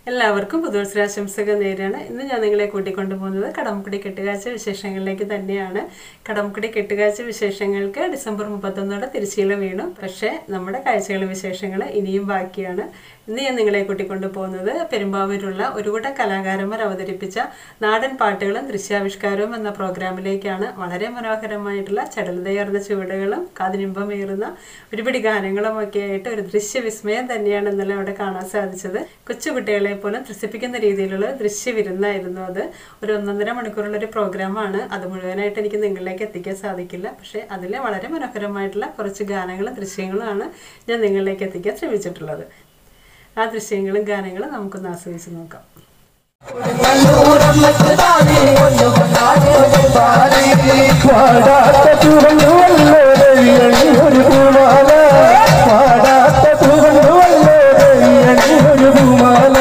എല്ലാവർക്കും പുതുവത്സരാശംസകൾ നേരാണ് ഇന്ന് ഞാൻ നിങ്ങളെ കൂട്ടിക്കൊണ്ടു പോകുന്നത് കടംകുടി കെട്ടുകാഴ്ച വിശേഷങ്ങളിലേക്ക് തന്നെയാണ് കടംകുടി കെട്ടുകാഴ്ച വിശേഷങ്ങൾക്ക് ഡിസംബർ മുപ്പത്തൊന്നോടെ തിരുശീല വീണു പക്ഷേ നമ്മുടെ കാഴ്ചകൾ വിശേഷങ്ങൾ ഇനിയും ബാക്കിയാണ് ഇന്ന് ഞാൻ നിങ്ങളെ കൂട്ടിക്കൊണ്ടു പോകുന്നത് പെരുമ്പാവൂരുള്ള ഒരു കൂട്ടം കലാകാരന്മാർ അവതരിപ്പിച്ച നാടൻ പാട്ടുകളും ദൃശ്യാവിഷ്കാരവും എന്ന പ്രോഗ്രാമിലേക്കാണ് വളരെ മനോഹരമായിട്ടുള്ള ചടലതയാർന്ന ചുവടുകളും കാതിനിമ്പമേറുന്ന ഒരുപിടി ഗാനങ്ങളും ഒക്കെ ആയിട്ട് ഒരു ദൃശ്യവിസ്മയം തന്നെയാണ് ഇന്നലെ അവിടെ കാണാൻ സാധിച്ചത് കൊച്ചുകുട്ടികളെ പോലും ത്രസിപ്പിക്കുന്ന രീതിയിലുള്ള ഒരു ദൃശ്യവിരുന്നായിരുന്നു അത് ഒരു ഒന്നൊന്നര മണിക്കൂറുള്ള ഒരു പ്രോഗ്രാമാണ് അത് മുഴുവനായിട്ട് എനിക്ക് നിങ്ങളിലേക്ക് എത്തിക്കാൻ സാധിക്കില്ല പക്ഷേ അതിലെ വളരെ മനോഹരമായിട്ടുള്ള കുറച്ച് ഗാനങ്ങളും ദൃശ്യങ്ങളുമാണ് ഞാൻ നിങ്ങളിലേക്ക് എത്തിക്കാൻ ശ്രമിച്ചിട്ടുള്ളത് ആ ദൃശ്യങ്ങളും ഗാനങ്ങളും നമുക്കൊന്ന് ആസ്വദിച്ച് നോക്കാം പാടാത്ത ചുവന്നുവല്ലോ ദൈവണി ഒരു പൂമാല പാടാത്ത ചുവന്നുവല്ലോ ദൈവണി ഒരു പൂമാല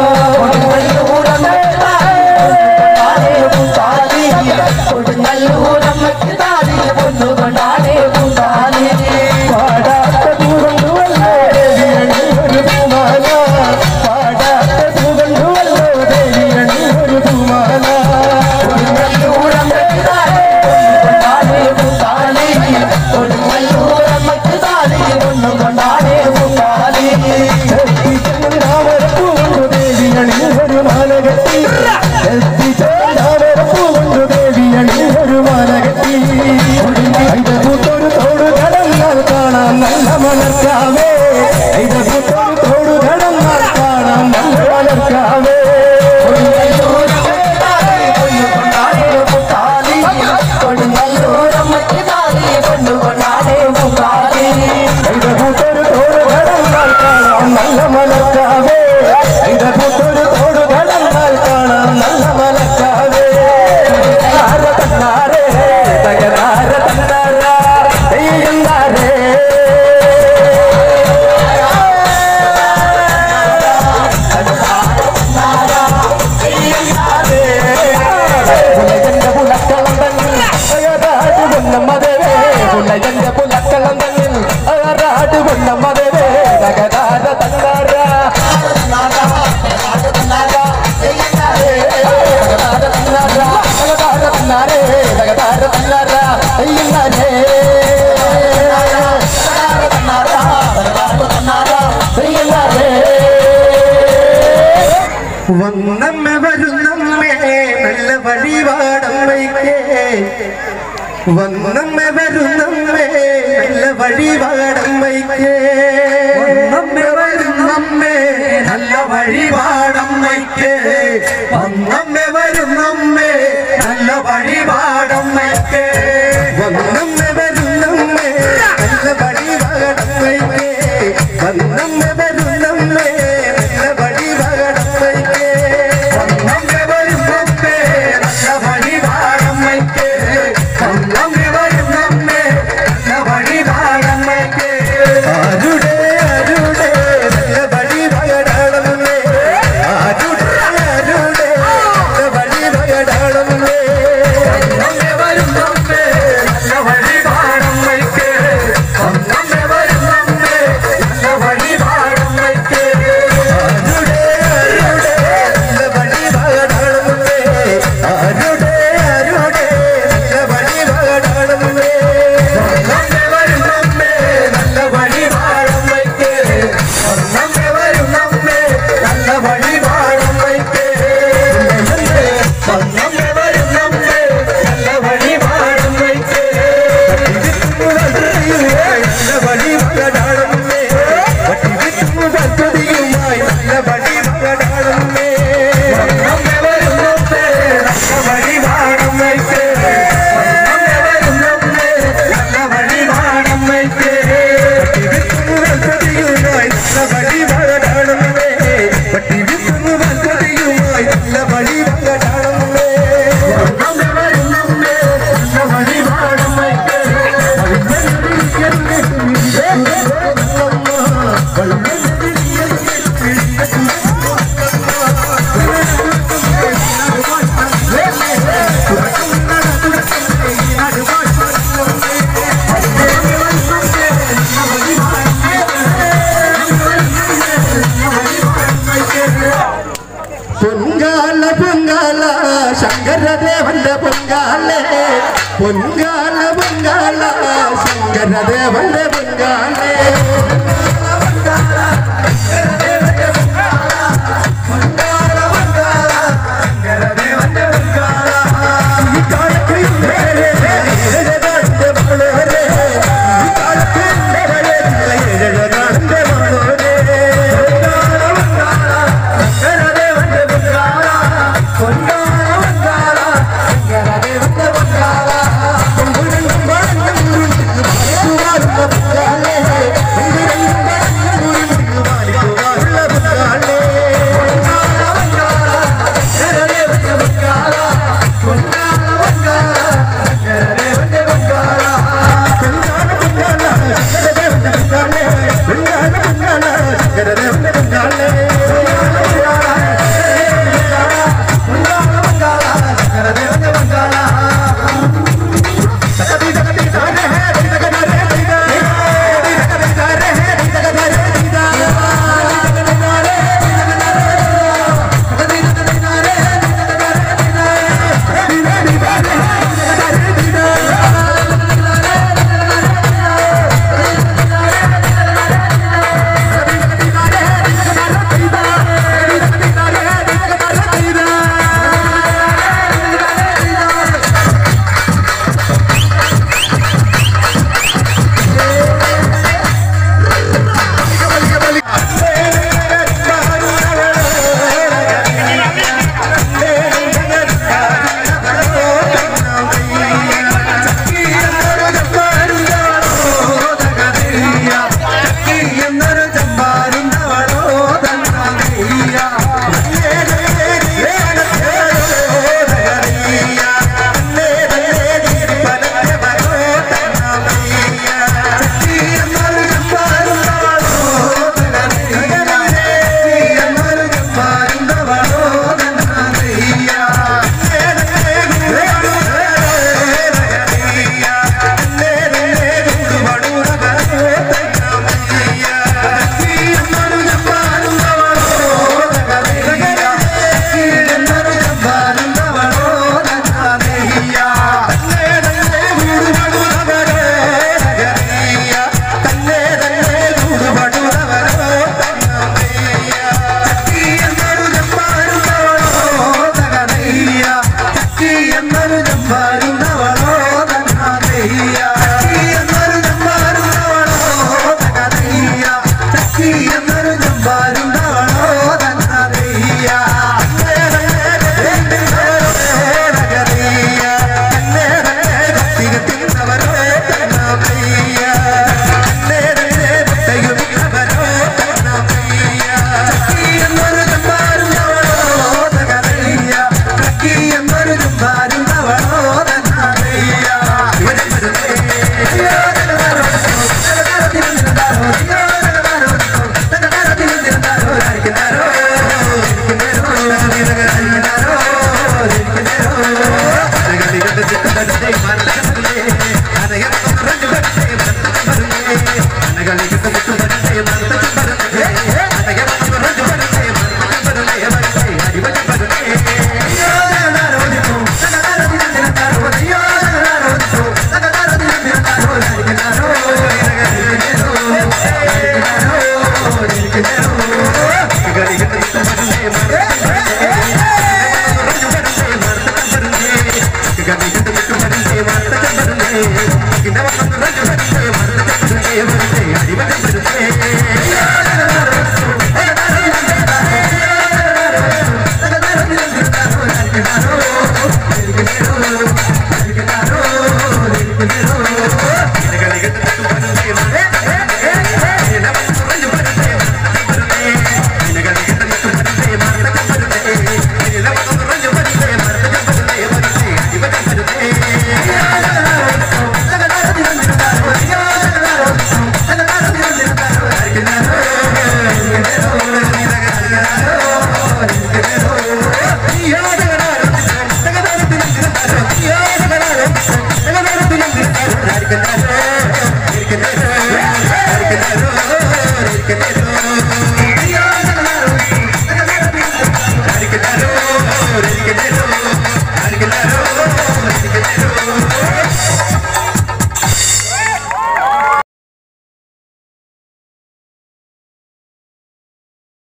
പാടാത്ത ചുവന്നുവല്ലോ ദൈവണി ഒരു പൂമാല പാടാത്ത ചുവന്നുവല്ലോ ദൈവണി ഒരു പൂമാല ഒരു മാലകത്തി പൂകൊണ്ട് ദേവിയണി ഒരു മാലകത്തി ഇത് കൂട്ടൊരു തോട് കടന്നാൽ കാണാൻ നല്ല മലർക്കാവേ ഇത് കൂട്ടൊരു തോട് കടന്നാൽ കാണാൻ നല്ല മലർക്കാവേ ഇത് കൂട്ടൊരു തോട് കടന്നാൽ കാണാൻ നല്ല മലർക്കാവേ ഇത് കൂട്ടൊരു തോട് കടന്നാൽ കാണാൻ നല്ല മലർക്കാവേ ആര തന്നാരേ തകരാര തന്നാര തെയ്യന്താരേ പുലയന്റെ പുലക്കളം തന്നിൽ അയറാട് പൊന്നമ്മതവേ പുലയന്റെ പുലക്കളം തന്നിൽ അയറാട് പൊന്നമ്മതവേ തകരാര തന്നാര വന്നമ്മ വരുന്നമ്മേ നല്ല വഴിപാടമ്മയ്ക്കേ വന്നമ്മ വരുന്നമ്മേ നല്ല വഴിപാടമ്മയ്ക്കേ വന്നമ്മ വരുന്നമ്മേ നല്ല വഴിപാടമ്മയ്ക്കേ വന്നമ്മ വരുന്നമ്മേ നല്ല വഴിപാടമ്മയ്ക്കേ വന്നമ്മ വരുന്നമ്മേ നല്ല വഴിപാടമ്മയ്ക്കേ വന്നമ്മ വരുന്നമ്മേ നല്ല വഴിപാടമ്മയ്ക്കേ വന്നമ്മ വരുന്നമ്മേ നല്ല വഴിപാടമ്മയ്ക്കേ വന്നമ്മ വരുന്നമ്മേ നല്ല വഴിപാടമ്മയ്ക്കേ ആരുടെ ആരുടെ നല്ല വഴിപാടമ്മേ ആരുടെ ആരുടെ നല്ല വഴിപാടമ്മേ വന്നമ്മ വരുന്നമ്മേ നല്ല വഴിപാടമ്മയ്ക്കേ വന്നമ്മ വരുന്നമ്മേ നല്ല വഴിപാടമ്മയ്ക്കേ ആരുടെ ആരുടെ നല്ല വഴിപാടമ്മേ ആരുടെ ആരുടെ നല്ല വഴിപാടമ്മേ വന്നമ്മ വരുന്നമ്മേ നല്ല വഴിപാടമ്മയ്ക്കേ വന്നമ്മ വരുന്നമ്മേ നല്ല വഴിപാടമ്മയ്ക്കേ വന്നമ്മ വരുന്നമ്മേ നല്ല വഴിപാടമ്മയ്ക്കേ നല്ല വഴിപാടമ്മേ പദ്ധതിയുമായി നല്ല വഴിപാടമ്മേ വന്നമ്മ വരുന്നമ്മേ നല്ല വഴിപാടമ്മയ്ക്കേ വന്നമ്മ വരുന്നമ്മേ നല്ല വഴിപാടമ്മയ്ക്കേ പദ്ധതിയുമായി നല്ല വഴിപാടമ്മേ പട്ടി വിത്തുന്നു പദ്ധതിയുമായി നല്ല വഴിപാടമ്മേ വന്നമ്മ വരുന്നമ്മേ നല്ല വഴിപാടമ്മയ്ക്കേ പൊങ്കാല പൊങ്കാല ശങ്കരദേവന്റെ പൊങ്കാലേ പൊങ്കാല പൊങ്കാല ശങ്കരദേവന്റെ പൊങ്കാലേ